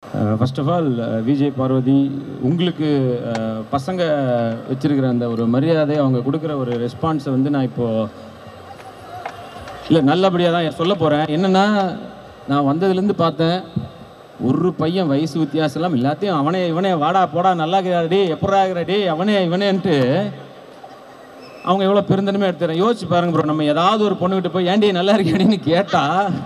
First of all Vijay Parvathi உங்களுக்கு அஹ், பசங்க வச்சிருக்கிற அந்த ஒரு மரியாதை அவங்க கொடுக்குற ஒரு ரெஸ்பான்ஸை வந்து நான் இப்போது இல்லை நல்லபடியாக தான் சொல்ல போகிறேன் என்னென்னா நான் வந்ததுலேருந்து பார்த்தேன் ஒரு பையன் வயசு வித்தியாசம் எல்லாம் எல்லாத்தையும் அவனே இவனே வாடா போடா நல்லா இருக்கிறாடி எப்படா இருக்கிறாடி அவனே இவனேன்ட்டு அவங்க எவ்வளோ பெருந்தனமே எடுத்துறேன் யோசிச்சு பாருங்க ப்ரோ நம்ம ஏதாவது ஒரு பொண்ணுகிட்ட போய் ஏன்டி நல்லா இருக்கியாடின்னு கேட்டா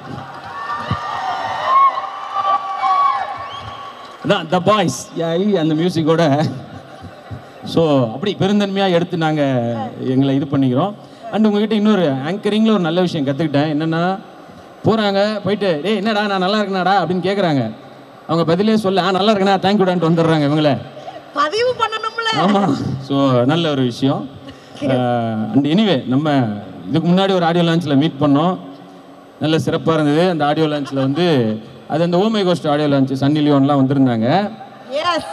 அதான் த பாய்ஸ் அந்த மியூசிக்கோட ஸோ அப்படி பெருந்தன்மையாக எடுத்து நாங்கள் எங்களை இது பண்ணிக்கிறோம் அண்ட் உங்ககிட்ட இன்னொரு ஆங்கரிங்கில் ஒரு நல்ல விஷயம் கற்றுக்கிட்டேன் என்னென்னா போகிறாங்க போயிட்டு டேய் என்னடா நான் நல்லா இருக்கேனாடா அப்படின்னு கேட்குறாங்க அவங்க பதிலே சொல்ல ஆ நல்லா இருக்கேனா தேங்க்யூடான்ட்டு வந்துடுறாங்க இவங்கள பதிவு பண்ணணும்ல ஆமாம் ஸோ நல்ல ஒரு விஷயம் அண்ட் எனிவே நம்ம இதுக்கு முன்னாடி ஒரு ஆடியோ லான்ச்சில் மீட் பண்ணோம் நல்ல சிறப்பாக இருந்தது அந்த ஆடியோ லான்ச்சில் வந்து அது அந்த oh my ghost audio launch Sunny லியோன்லாம் வந்திருந்தாங்க எஸ்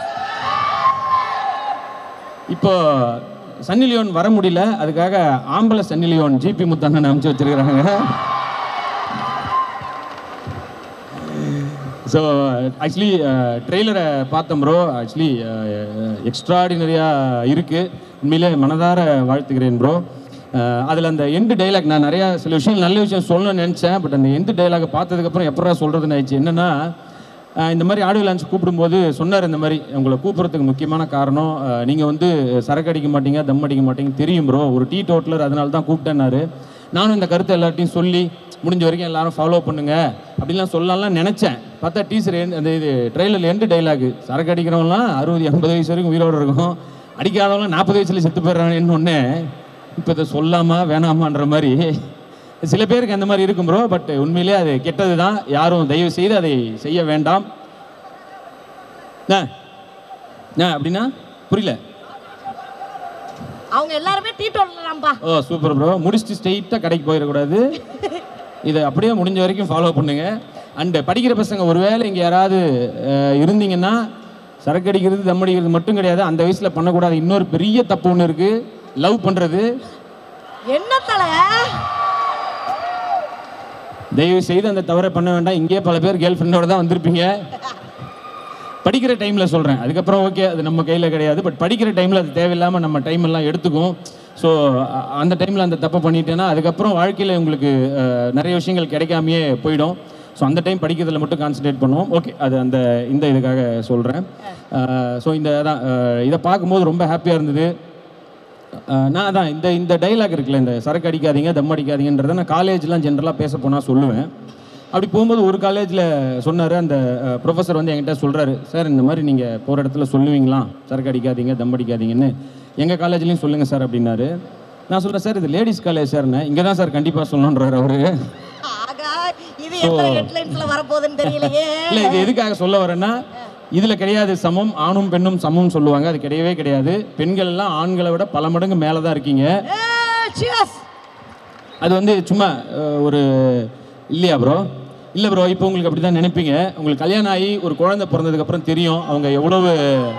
இப்போ சன்னி லியோன் வர முடியல அதுக்காக ஆம்பளை சன்னி லியோன் ஜிபி முத்தண்ணன் அமைச்சு வச்சிருக்கிறாங்க ஸோ ஆக்சுவலி ட்ரெய்லரை பார்த்தோம் ப்ரோ ஆக்சுவலி எக்ஸ்ட்ராடினரியாக இருக்குது உண்மையிலே மனதார வாழ்த்துக்கிறேன் ப்ரோ அதில் அந்த எண்டு டைலாக் நான் நிறையா சில விஷயம் நல்ல விஷயம் சொல்லணும்னு நினச்சேன் பட் அந்த எண்டு டைலாக் பார்த்ததுக்கப்புறம் எப்படா சொல்கிறதுன்னு ஆயிடுச்சு என்னென்னா அஹ் இந்த மாதிரி ஆடியோ லான்ச் கூப்பிடும்போது சொன்னார் இந்த மாதிரி உங்களை கூப்பிட்றதுக்கு முக்கியமான காரணம் நீங்கள் வந்து சரக்கு அடிக்க மாட்டீங்க தம் அடிக்க மாட்டீங்க தெரியும் ப்ரோ ஒரு டீ டோட்டலர் அதனால தான் கூப்பிட்டேன்னாரு நானும் இந்த கருத்தை எல்லார்ட்டையும் சொல்லி முடிஞ்ச வரைக்கும் எல்லாரும் ஃபாலோ பண்ணுங்க அப்படிலாம் சொல்லலாம்லாம் நினச்சேன் பார்த்தா டீச்சர் அந்த இது ட்ரெயிலர் எண்டு டைலாக் சரக்கு அடிக்கிறவங்களாம் அறுபது எண்பது வயசு வரைக்கும் உயிரோடு இருக்கும் அடிக்காதவங்களாம் நாற்பது வயசுல செத்து போயிடுறாங்கன்னு ஒன்று இப்போ இதை சொல்லாமா வேணாமான்ற மாதிரி சில பேருக்கு அந்த மாதிரி இருக்கும் ப்ரோ பட் உண்மையிலே அது கெட்டது தான் யாரும் தயவு செய்து அதை செய்ய வேண்டாம் என்ன? என்ன அப்படின்னா புரியல அவங்க எல்லாருமே டீ டோட்டலாம்பா ஓ சூப்பர் ப்ரோ முடிச்சுட்டு ஸ்ட்ரெயிட்டாக கடைக்கு போயிடக்கூடாது இதை அப்படியே முடிஞ்ச வரைக்கும் ஃபாலோ பண்ணுங்க அண்டு படிக்கிற பசங்க ஒருவேளை இங்கே யாராவது அஹ், இருந்தீங்கன்னா சரக்கு அடிக்கிறது தம் அடிக்கிறது மட்டும் கிடையாது அந்த வயசில் பண்ணக்கூடாது இன்னொரு பெரிய தப்பு ஒன்று இருக்குது லவ் பண்ணுறது என்ன தல தயவு செய்து அந்த தவறை பண்ண வேண்டாம் இங்கேயே பல பேர் கேர்ள் ஃப்ரெண்டோட தான் வந்திருப்பீங்க படிக்கிற டைமில் சொல்கிறேன் அதுக்கப்புறம் ஓகே அது நம்ம கையில் கிடையாது பட் படிக்கிற டைமில் அது தேவையில்லாமல் நம்ம டைம் எல்லாம் எடுத்துக்கும் ஸோ அந்த டைமில் அந்த தப்பை பண்ணிட்டேன்னா அதுக்கப்புறம் வாழ்க்கையில் உங்களுக்கு அஹ், நிறைய விஷயங்கள் கிடைக்காமையே போயிடும் ஸோ அந்த டைம் படிக்கிறதுல மட்டும் கான்சன்ட்ரேட் பண்ணுவோம் ஓகே அது அந்த இந்த இதுக்காக சொல்கிறேன் ஸோ இந்த அதான் அஹ், இதை பார்க்கும்போது ரொம்ப ஹாப்பியாக இருந்தது அஹ் நான் அதான் இந்த இந்த டைலாக் இருக்குல்ல இந்த சரக்கு அடிக்காதீங்க தம் அடிக்காதீங்கன்றதை நான் காலேஜ்லாம் ஜென்ரலாக பேச போனால் சொல்லுவேன் அப்படி போகும்போது ஒரு காலேஜில் சொன்னார் அந்த ப்ரொஃபஸர் வந்து என்கிட்ட சொல்கிறாரு சார் இந்த மாதிரி நீங்கள் போகிற இடத்துல சொல்லுவீங்களா சரக்கு அடிக்காதீங்க தம் அடிக்காதீங்கன்னு எங்கள் காலேஜ்லேயும் சொல்லுங்கள் சார் அப்படின்னாரு நான் சொல்கிறேன் சார் இது லேடிஸ் காலேஜ் சார்னு இங்கே தான் சார் கண்டிப்பாக சொல்லணுன்றாரு அவரு ஆகா இது எத்தனை ஹெட்லைன்ஸ்ல வரப்போகுதுன்னு தெரியலையே இல்லை இது எதுக்காக சொல்ல வரேன்னா இதில் கிடையாது சமம் ஆணும் பெண்ணும் சமம் சொல்லுவாங்க அது கிடையவே கிடையாது பெண்கள் எல்லாம் ஆண்களை விட பல மடங்கு மேலே தான் இருக்கீங்க சியர்ஸ் அது வந்து சும்மா அஹ், ஒரு இல்லையா ப்ரோ இல்லை ப்ரோ இப்போ உங்களுக்கு அப்படி தான் நினைப்பீங்க உங்களுக்கு கல்யாணம் ஆகி ஒரு குழந்தை பிறந்ததுக்கப்புறம் தெரியும் அவங்க எவ்வளவு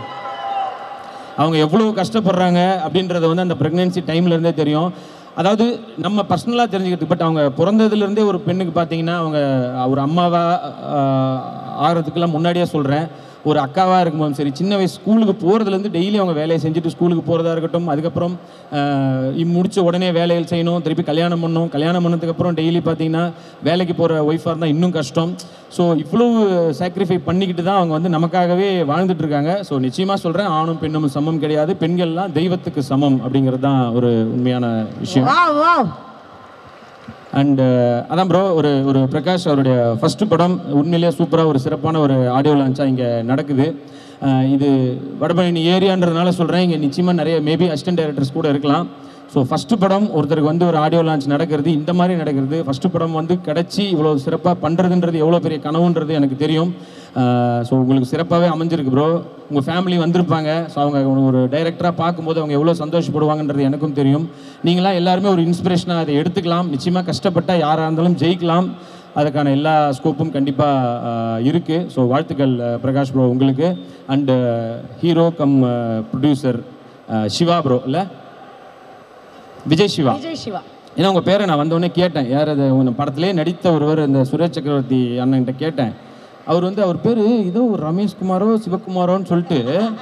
அவங்க எவ்வளவு கஷ்டப்படுறாங்க அப்படின்றத வந்து அந்த ப்ரெக்னென்சி டைம்ல இருந்தே தெரியும் அதாவது நம்ம பர்சனலாக தெரிஞ்சுக்கிறதுக்கு பட் அவங்க பிறந்ததுலேருந்தே ஒரு பெண்ணுக்கு பார்த்தீங்கன்னா அவங்க ஒரு அம்மாவா ஆஹ், ஆகிறதுக்கெல்லாம் முன்னாடியே சொல்கிறேன் ஒரு அக்காவாக இருக்கும்போது சரி சின்ன வயசு ஸ்கூலுக்கு போகிறதுலேருந்து டெய்லி அவங்க வேலையை செஞ்சுட்டு ஸ்கூலுக்கு போகிறதா இருக்கட்டும் அதுக்கப்புறம் ஆஹ், இ- முடிச்ச உடனே வேலைகள் செய்யணும் திருப்பி கல்யாணம் பண்ணணும் கல்யாணம் பண்ணதுக்கப்புறம் டெய்லி பார்த்தீங்கன்னா வேலைக்கு போகிற ஒய்ஃபாக இருந்தால் இன்னும் கஷ்டம் ஸோ இவ்வளவு சாக்ரிஃபை பண்ணிக்கிட்டு தான் அவங்க வந்து நமக்காகவே வாழ்ந்துட்டு இருக்காங்க ஸோ நிச்சயமாக சொல்கிறேன் ஆணும் பெண்ணும் சமம் கிடையாது பெண்கள்லாம் தெய்வத்துக்கு சமம் அப்படிங்கிறது தான் ஒரு உண்மையான விஷயம் வாவ் வாவ் அண்டு அதான் ப்ரோ ஒரு ஒரு பிரகாஷ் அவருடைய ஃபர்ஸ்ட் படம் உண்மையிலேயே சூப்பராக ஒரு சிறப்பான ஒரு ஆடியோ லான்ச்சாக இங்கே நடக்குது அஹ் இது வடபழனி ஏரியான்றதுனால சொல்கிறேன் இங்கே நிச்சயமாக நிறைய மேபி அசிஸ்டன்ட் டைரக்டர்ஸ் கூட இருக்கலாம் ஸோ ஃபஸ்ட்டு படம் ஒருத்தருக்கு வந்து ஒரு ஆடியோ லான்ச் நடக்கிறது இந்த மாதிரி நடக்கிறது ஃபஸ்ட்டு படம் வந்து கிடச்சி இவ்வளோ சிறப்பாக பண்ணுறதுன்றது எவ்வளோ பெரிய கனவுன்றது எனக்கு தெரியும் ஸோ உங்களுக்கு சிறப்பாகவே அமைஞ்சிருக்கு ப்ரோ உங்கள் ஃபேமிலி வந்திருப்பாங்க ஸோ அவங்க ஒரு டைரக்டராக பார்க்கும்போது அவங்க எவ்வளோ சந்தோஷப்படுவாங்கன்றது எனக்கும் தெரியும் நீங்களாம் எல்லாருமே ஒரு இன்ஸ்பிரேஷனாக அதை எடுத்துக்கலாம் நிச்சயமாக கஷ்டப்பட்டால் யாராக இருந்தாலும் ஜெயிக்கலாம் அதுக்கான எல்லா ஸ்கோப்பும் கண்டிப்பாக இருக்குது ஸோ வாழ்த்துக்கள் அஹ், பிரகாஷ் ப்ரோ உங்களுக்கு and hero cum producer Siva bro இல்லை விஜய் சிவா விஜய் சிவா ஏன்னா உங்கள் பேரை நான் வந்தோடனே கேட்டேன் யார் அது உங்க படத்திலே நடித்த ஒருவர் இந்த சுரேஷ் சக்கரவர்த்தி அண்ணன்கிட்ட கேட்டேன் அவர் வந்து அவர் பேர் ஏதோ ஒரு ரமேஷ்குமாரோ சிவகுமாரோன்னு சொல்லிட்டு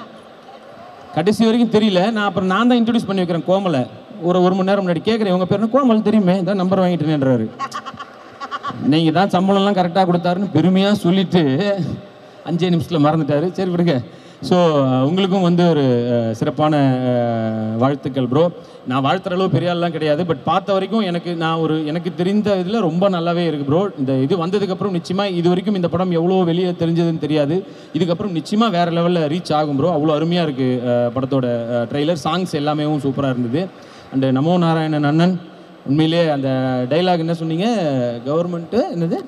கடைசி வரைக்கும் தெரியல நான் அப்புறம் நான் தான் இன்ட்ரடியூஸ் பண்ணி வைக்கிறேன் கோமலை ஒரு ஒரு மணி நேரம் முன்னாடி கேட்குறேன் உங்கள் பேர் என்ன? கோமல் தெரியுமே தான் நம்பர் வாங்கிட்டேன்றாரு நீங்கள் தான் சம்பளம்லாம் கரெக்டாக கொடுத்தாருன்னு பெருமையாக சொல்லிட்டு அஞ்சே நிமிஷத்தில் மறந்துட்டாரு சரி விடுங்க ஸோ உங்களுக்கும் வந்து ஒரு அஹ், சிறப்பான அஹ், வாழ்த்துக்கள் ப்ரோ நான் வாழ்த்துற அளவு பெரிய ஆள்லாம் கிடையாது பட் பார்த்த வரைக்கும் எனக்கு நான் ஒரு எனக்கு தெரிந்த இதில் ரொம்ப நல்லாவே இருக்கு ப்ரோ இந்த இது வந்ததுக்கப்புறம் நிச்சயமாக இது வரைக்கும் இந்த படம் எவ்வளோ வெளியே தெரிஞ்சதுன்னு தெரியாது இதுக்கப்புறம் நிச்சயமாக வேறு லெவலில் ரீச் ஆகும் ப்ரோ அவ்வளோ அருமையாக இருக்குது படத்தோட ட்ரெய்லர் சாங்ஸ் எல்லாமே சூப்பராக இருந்தது அண்டு நமோ நாராயணன் அண்ணன் உண்மையிலே அந்த டைலாக் என்ன சொன்னீங்க கவர்மெண்ட்டு என்னது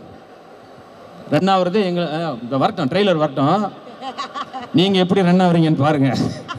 ரன் ஆகுறது எங்க அஹ், இந்த வரட்டும் ட்ரெய்லர் வரட்டும் நீங்கள் எப்படி ரன் ஆகுறீங்கன்னு பாருங்கள்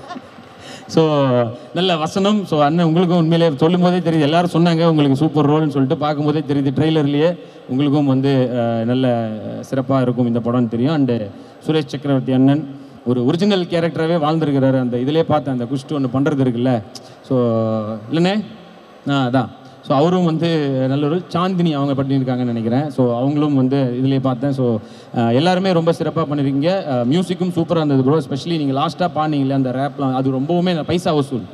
ஸோ நல்ல வசனம் ஸோ அண்ணன் உங்களுக்கும் உண்மையிலே சொல்லும் போதே தெரியுது எல்லாரும் சொன்னாங்க உங்களுக்கு சூப்பர் ரோல்னு சொல்லிட்டு பார்க்கும்போதே தெரியுது ட்ரெய்லர்லேயே உங்களுக்கும் வந்து அஹ், நல்ல சிறப்பாக இருக்கும் இந்த படம்னு தெரியும் அண்டு சுரேஷ் சக்கரவர்த்தி அண்ணன் ஒரு ஒரிஜினல் கேரக்டராகவே வாழ்ந்துருக்கிறாரு அந்த இதிலே பார்த்தேன் அந்த குஷ்டு ஒன்று பண்ணுறது இருக்குல்ல ஸோ இல்லைண்ணே ஆ அதான் ஸோ அவரும் வந்து நல்ல ஒரு சாந்தினி அவங்க பண்ணியிருக்காங்கன்னு நினைக்கிறேன் ஸோ அவங்களும் வந்து இதிலே பார்த்தேன் ஸோ எல்லாருமே ரொம்ப சிறப்பாக பண்ணியிருக்கீங்க மியூசிக்கும் சூப்பராக இருந்தது ப்ரோ ஸ்பெஷலி நீங்கள் லாஸ்ட்டாக பாடினீங்களே அந்த ரேப்லாம் அது ரொம்பவுமே பைசா வசூல்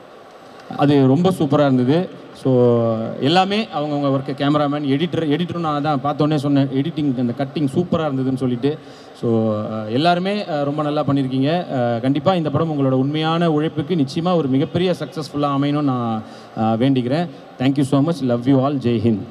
அது ரொம்ப சூப்பராக இருந்தது ஸோ எல்லாமே அவங்கவுங்க ஒர்க்கு கேமராமேன் எடிட்டர் எடிட்டரும் நான் தான் பார்த்தோன்னே சொன்னேன் எடிட்டிங் அந்த கட்டிங் சூப்பராக இருந்ததுன்னு சொல்லிட்டு ஸோ எல்லாருமே அஹ், ரொம்ப நல்லா பண்ணியிருக்கீங்க கண்டிப்பாக இந்த படம் உங்களோட உண்மையான உழைப்புக்கு நிச்சயமாக ஒரு மிகப்பெரிய சக்ஸஸ்ஃபுல்லாக அமையணும்னு நான் அஹ், வேண்டிக்கிறேன் thank you so much love you all Jai Hind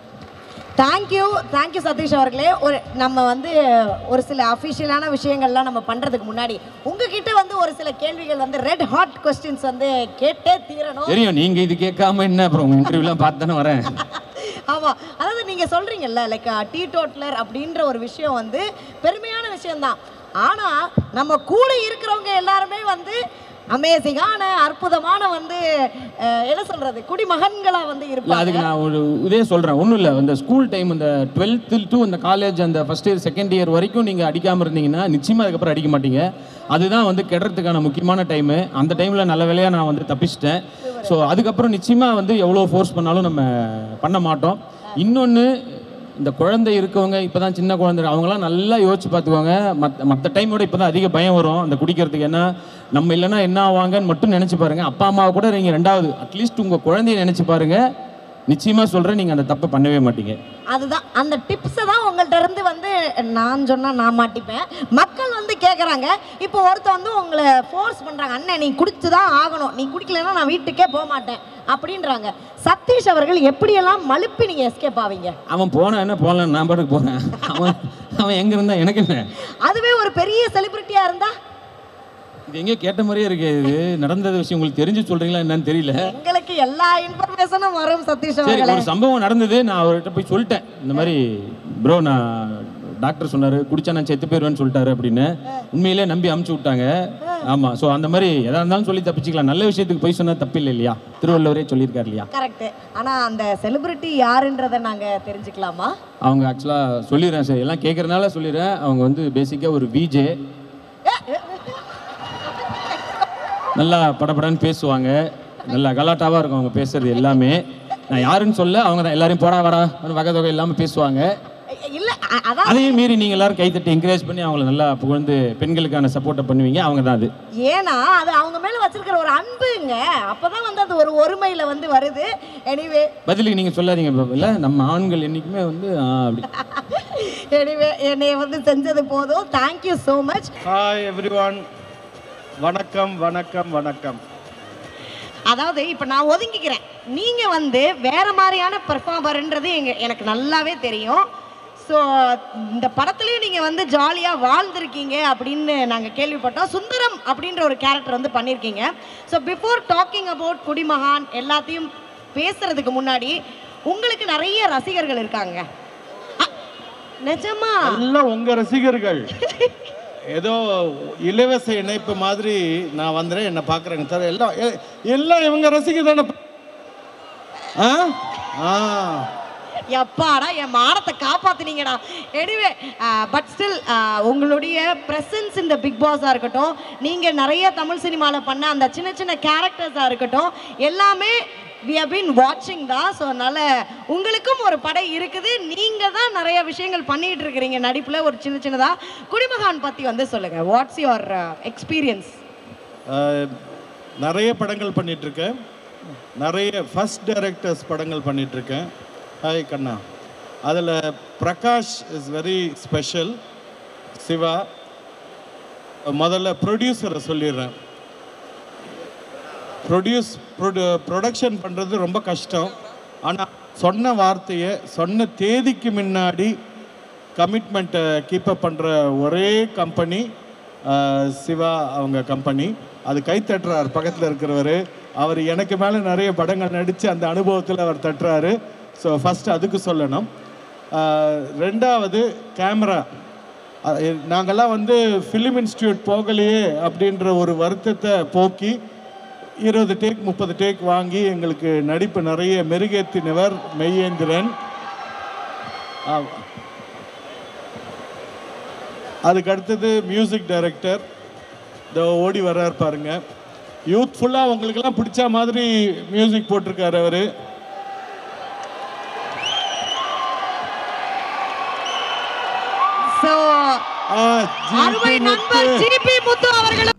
thank you thank you Satish அவர்களே ஒரு நம்ம வந்து ஒரு சில அஃபிஷியலான விஷயங்கள்லாம் நம்ம பண்ணுறதுக்கு முன்னாடி உங்ககிட்ட வந்து ஒரு சில கேள்விகள் வந்து ரெட் ஹாட் கொஸ்டின்ஸ் வந்து கேட்டே தீரணும் தெரியும் நீங்கள் இது கேட்காம என்ன அப்புறம் உங்கள் இன்டர்வியூலாம் பார்த்து தானே வரேன் ஆமாம் அதாவது நீங்கள் சொல்கிறீங்கல்ல லைக் டீ டோட்லர் அப்படின்ற ஒரு விஷயம் வந்து பெருமையான விஷயம்தான் ஆனால் நம்ம கூட இருக்கிறவங்க எல்லாருமே வந்து அமேசிங்கான அற்புதமான வந்து அஹ், என்ன சொல்கிறது குடிமகன்களாக வந்து இல்லை இருப்பாங்க அதுக்கு நான் ஒரு இதே சொல்கிறேன் ஒன்றும் இல்லை இந்த ஸ்கூல் டைம் இந்த டுவெல்த்து டு அந்த காலேஜ் அந்த ஃபஸ்ட் இயர் செகண்ட் இயர் வரைக்கும் நீங்கள் அடிக்காமல் இருந்தீங்கன்னா நிச்சயமாக அதுக்கப்புறம் அடிக்க மாட்டீங்க அதுதான் வந்து கெடுறதுக்கான முக்கியமான டைமு அந்த டைமில் நல்ல வேலையாக நான் வந்து தப்பிச்சிட்டேன் ஸோ அதுக்கப்புறம் நிச்சயமாக வந்து எவ்வளோ ஃபோர்ஸ் பண்ணாலும் நம்ம பண்ண மாட்டோம் இன்னொன்று இந்த குழந்தை இருக்கவங்க இப்போ தான் சின்ன குழந்தை அவங்களாம் நல்லா யோசிச்சு பார்த்துக்கோங்க மற்ற மற்ற டைமோட இப்போ தான் அதிக பயம் வரும் அந்த குடிக்கிறதுக்கு ஏன்னா நம்ம இல்லைன்னா என்ன ஆவாங்கன்னு மட்டும் நினச்சி பாருங்கள் அப்பா அம்மாவை கூட நீங்கள் ரெண்டாவது அட்லீஸ்ட் உங்கள் குழந்தைய நினச்சி பாருங்கள் நிச்சயமாக சொல்கிறேன் நீங்கள் அந்த தப்பை பண்ணவே மாட்டீங்க அதுதான் அந்த டிப்ஸை தான் உங்கள்ட்ட இருந்து வந்து நான் சொன்னால் நான் மாட்டிப்பேன் மக்கள் வந்து கேட்குறாங்க இப்போ ஒருத்தன் வந்து உங்களை ஃபோர்ஸ் பண்ணுறாங்க அண்ணன் நீ குடிச்சு தான் ஆகணும் நீ குடிக்கலைன்னா நான் வீட்டுக்கே போக மாட்டேன் அப்படின்றாங்க சதீஷ் அவர்கள் எப்படியெல்லாம் மழுப்பி நீங்கள் எஸ்கேப் ஆவீங்க அவன் போனா என்ன போகலாம் நான் பாட்டுக்கு போகிறேன் அவன் அவன் எங்கே இருந்தா எனக்கு என்ன அதுவே ஒரு பெரிய செலிபிரிட்டியாக இருந்தா இது எங்கேயோ கேட்ட மாதிரியே இருக்கு இது நடந்தது விஷயம் உங்களுக்கு தெரிஞ்சு சொல்கிறீங்களா என்னன்னு தெரியல எங்களுக்கு எல்லா இன்ஃபர்மேஷனும் வரும் சதீஷ் சரி அவர்களே ஒரு சம்பவம் நடந்தது நான் அவர்கிட்ட போய் சொல்லிட்டேன் இந்த மாதிரி ப்ரோ நான் டாக்டர் சொன்னாரு குடிச்சா நான் செத்து போயிடுவேன்னு சொல்லிட்டாரு அப்படின்னு உண்மையிலே நம்பி அமுச்சு விட்டாங்க ஆமா ஸோ அந்த மாதிரி எதா இருந்தாலும் சொல்லி தப்பிச்சுக்கலாம் நல்ல விஷயத்துக்கு போய் சொன்னா தப்பு இல்லை இல்லையா திருவள்ளுவரே சொல்லியிருக்காரு இல்லையா கரெக்ட் ஆனால் அந்த செலிபிரிட்டி யாருன்றதை நாங்கள் தெரிஞ்சுக்கலாமா அவங்க ஆக்சுவலாக சொல்லிடுறேன் சார் எல்லாம் கேட்குறனால சொல்லிடுறேன் அவங்க வந்து பேசிக்காக ஒரு விஜே நல்லா படபடன்னு பேசுவாங்க நல்லா கலாட்டாவாக இருக்கும் அவங்க பேசுறது எல்லாமே நான் யாருன்னு சொல்ல அவங்க தான் எல்லாரையும் போடா வாடா வகை தொகை இல்லாமல் பேசுவாங்க இல்லை அதான் அதையும் மீறி நீங்கள் எல்லாரும் கைத்தட்டி என்கரேஜ் பண்ணி அவங்கள நல்லா புகழ்ந்து பெண்களுக்கான சப்போர்ட்டை பண்ணுவீங்க அவங்க தான் அது ஏன்னா அது அவங்க மேல வச்சிருக்கிற ஒரு அன்புங்க அப்பதான் வந்து அது ஒரு ஒருமையில வந்து வருது எனிவே பதிலுக்கு நீங்கள் சொல்லாதீங்க இல்லை நம்ம ஆண்கள் என்றைக்குமே வந்து ஆ, அப்படி எனிவே என்னைய வந்து செஞ்சது போதும் thank you so much hi everyone வணக்கம் வணக்கம் வணக்கம் அதாவது இப்போ நான் ஒதுங்கிக்கிறேன் நீங்க வந்து வேற மாதிரியான பெர்ஃபார்மர்ன்றது எங்க எனக்கு நல்லாவே தெரியும் ஸோ இந்த படத்துலையும் நீங்கள் வந்து ஜாலியாக வாழ்ந்திருக்கீங்க அப்படின்னு நாங்கள் கேள்விப்பட்டோம் சுந்தரம் அப்படின்ற ஒரு கேரக்டர் வந்து பண்ணியிருக்கீங்க so before talking about Kudimagaan எல்லாத்தையும் பேசுறதுக்கு முன்னாடி உங்களுக்கு நிறைய ரசிகர்கள் இருக்காங்க அ, நிஜமா எல்லாம் உங்க ரசிகர்கள் ஏதோ இலவச இணைப்பு மாதிரி நான் வந்துடுறேன் என்ன பார்க்குறேங்க சார் எல்லாம் எ- எல்லாம் இவங்க ரசிகர் தானே ஆ ஆ எப்பாடா என் மானத்தை காப்பாத்துனீங்கடா எனிவே பட் ஸ்டில் உங்களுடைய ப்ரெசன்ஸ் இந்த பிக் பாஸாக இருக்கட்டும் நீங்கள் நிறைய தமிழ் சினிமாவில் பண்ண அந்த சின்ன சின்ன கேரக்டர்ஸாக இருக்கட்டும் எல்லாமே வி have been வாட்சிங் தான் ஸோ அதனால உங்களுக்கும் ஒரு படை இருக்குது நீங்க தான் நிறைய விஷயங்கள் பண்ணிட்டு இருக்கிறீங்க நடிப்புல ஒரு சின்ன சின்னதா குடிமகான் பத்தி வந்து சொல்லுங்க வாட்ஸ் யுவர் எக்ஸ்பீரியன்ஸ் ஆஹ், நிறைய படங்கள் பண்ணிட்டு இருக்கேன் நிறைய ஃபர்ஸ்ட் டைரக்டர்ஸ் படங்கள் பண்ணிட்டு இருக்கேன் ஹாய் கண்ணா அதில் Prakash is very special Siva முதல்ல ப்ரொடியூசரை சொல்லிடுறேன் ப்ரொடியூஸ் ப்ரொடக்ஷன் பண்ணுறது ரொம்ப கஷ்டம் ஆனால் சொன்ன வார்த்தையை சொன்ன தேதிக்கு முன்னாடி கமிட்மெண்ட்டை கீப்பப் பண்ணுற ஒரே கம்பெனி சிவா அவங்க கம்பெனி அது கை தட்டுறார் பக்கத்தில் இருக்கிறவர் அவர் எனக்கு மேலே நிறைய படங்கள் நடித்து அந்த அனுபவத்தில் அவர் தட்டுறாரு ஸோ ஃபஸ்ட்டு அதுக்கு சொல்லணும் ஆஹ் ரெண்டாவது கேமரா நாங்கள்லாம் வந்து ஃபிலிம் இன்ஸ்டியூட் போகலையே அப்படின்ற ஒரு வருத்தத்தை போக்கி இருபது டேக் முப்பது டேக் வாங்கி எங்களுக்கு நடிப்பு நிறைய மெருகேற்றினவர் மெய்யேந்திரன் ஆ. அதுக்கு அடுத்தது மியூசிக் டைரக்டர் இந்த ஓடி வர்றார் பாருங்க யூத்ஃபுல்லாக உங்களுக்கெல்லாம் பிடிச்ச மாதிரி மியூசிக் போட்டிருக்காரு அவர் ஸோ அருமை நண்பர் ஜிபி முத்து அவர்களும்